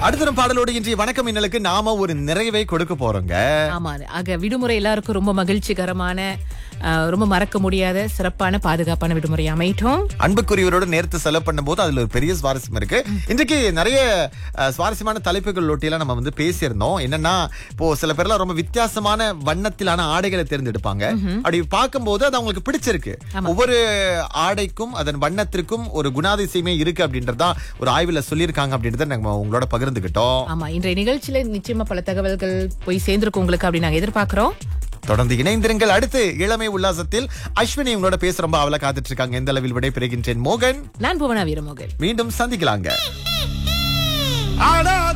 அடுத்த பாடலோடு இன்றைய வணக்கம் இன்னலுக்கு நாம ஒரு நிறைவை கொடுக்க போறோங்க ஆமா ஆக விடுமுறை எல்லாருக்கும் ரொம்ப மகிழ்ச்சிகரமான அஹ், ரொம்ப மறக்க முடியாத சிறப்பான பாதுகாப்பான விடுமுறை அமையட்டும் அன்புக்குரியவரோட நேரத்தை செலவு பண்ணும்போது அதுல ஒரு பெரிய சுவாரஸ்யம் இருக்கு இன்றைக்கு நிறைய அஹ், சுவாரஸ்யமான தலைப்புகள் ஒட்டியெல்லாம் நம்ம வந்து பேசியிருந்தோம் என்னன்னா இப்போ சில பேர்லாம் ரொம்ப வித்தியாசமான வண்ணத்திலான ஆடைகளை தேர்ந்தெடுப்பாங்க அப்படி பார்க்கும்போது அது அவங்களுக்கு பிடிச்சிருக்கு ஒவ்வொரு ஆடைக்கும் அதன் வண்ணத்திற்கும் ஒரு குணாதிசயமே இருக்கு அப்படின்றதா ஒரு ஆய்வுல சொல்லியிருக்காங்க அப்படின்றத நம்ம உங்களோட பகிர்ந்துகிட்டோம் ஆமா இன்றைய நிகழ்ச்சியில நிச்சயமா பல தகவல்கள் போய் சேர்ந்திருக்கும் உங்களுக்கு அப்படி நாங்க எதிர்பார்க்கிறோம் தொடர்ந்து இணைந்திருங்கள் அடுத்து இளமை உல்லாசத்தில் அஸ்வினி உங்களோட பேச ரொம்ப அவளை காத்துட்டு இருக்காங்க எந்த அளவில் விடை பெறுகின்றேன் மோகன் நான் புவனா வீரமோகன் மீண்டும் சந்திக்கலாங்க ஆனா